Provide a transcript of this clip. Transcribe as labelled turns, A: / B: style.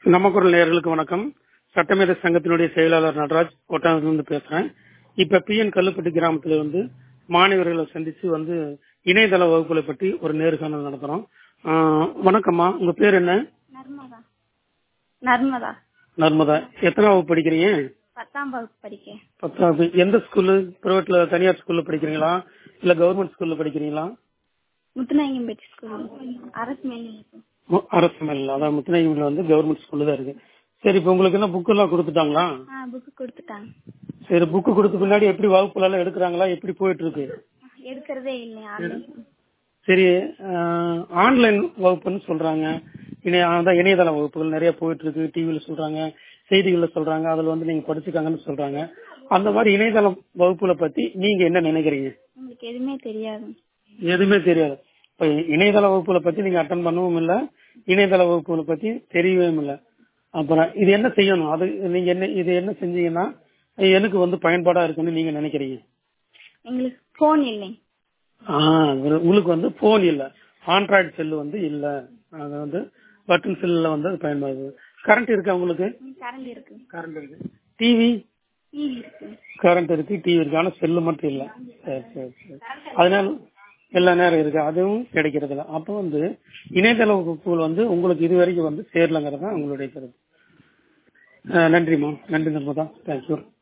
A: நமக்குரல் நேயர்களுக்கு வணக்கம் சட்டமேத சங்கத்தினுடைய செயலாளர் நடராஜ் ஒட்டானத்திலிருந்து பேசுறேன் இப்ப பி என் கல்லுப்பட்டி கிராமத்துல வந்து மாணவர்களை சந்திச்சு வந்து இணையதள வகுப்புகளை பற்றி ஒரு நேர்காணல் நடத்துறோம் ஆஹ் வணக்கம்மா உங்க பேர் என்ன
B: நர்மதா நர்மதா
A: நர்மதா எத்தனை வகுப்பு படிக்கிறீங்க
B: பத்தாம் வகுப்பு படிக்கேன்
A: பத்தாவது எந்த ஸ்கூலு பிரைவேட்ல தனியார் ஸ்கூல்ல படிக்கிறீங்களா இல்ல கவர்மெண்ட் ஸ்கூல்ல படிக்கிறீங்களா
B: முத்துநாயகம்பேட்டை ஸ்கூல் அரசு மேல்நிலைப்பு
A: மு- அரசு மேல அதாவது முத்துநாயகம்ல வந்து கவர்மெண்ட் ஸ்கூல்ல தான் இருக்கு சரி இப்ப உங்களுக்கு என்ன புக் எல்லாம் கொடுத்துட்டாங்களா
B: ஆ புக்கு கொடுத்துட்டாங்க
A: சரி புக்கு கொடுத்த பின்னாடி எப்படி வகுப்புல எல்லாம் எடுக்கிறாங்களா எப்படி போயிட்டு இருக்கு
B: எடுக்கிறதே இல்லை ஆன்லைன்
A: சரி ஆன்லைன் வகுப்புன்னு சொல்றாங்க இணைய அதான் இணையதள வகுப்புகள் நிறைய போயிட்டு இருக்கு டிவில சொல்றாங்க செய்திகள்ல சொல்றாங்க அதுல வந்து நீங்க படிச்சுக்காங்கன்னு சொல்றாங்க அந்த மாதிரி இணையதள வகுப்புகளை பத்தி நீங்க என்ன நினைக்கிறீங்க
B: உங்களுக்கு எதுவுமே தெரியாது
A: எதுவுமே தெரியாது இப்ப இணையதள வகுப்புகளை பத்தி நீங்க அட்டன் பண்ணவும் இல்ல இணையதள வகுப்புகளை பத்தி தெரியவும் இல்ல அப்புறம் இது என்ன செய்யணும் அது நீங்க என்ன இது என்ன செஞ்சீங்கன்னா எனக்கு வந்து பயன்பாடா இருக்குன்னு நீங்க நினைக்கிறீங்க
B: எங்களுக்கு ஃபோன் இல்லை
A: ஆஹ் ஒரு- உங்களுக்கு வந்து போன் இல்ல ஆண்ட்ராய்டு செல்லு வந்து இல்ல அது வந்து பட்டன் செல்லுல வந்து அது பயன்படுது கரண்ட் இருக்கா உங்களுக்கு
B: கரண்ட் இருக்கு
A: கரண்ட் இருக்கு டிவி
B: டிவி இருக்கு
A: கரண்ட் இருக்கு டிவி இருக்கு ஆனா செல்லு மட்டும் இல்ல சரி சரி சரி அதனால எல்லா நேரம் இருக்கு அதுவும் கிடைக்கிறது இல்ல அப்ப வந்து இணையதள வகுப்புகள் வந்து உங்களுக்கு இது வரைக்கும் வந்து சேரலங்கிறது தான் உங்களுடைய கருத்து அஹ் நன்றிம்மா நன்றி நர்மதா தேங்க்யூ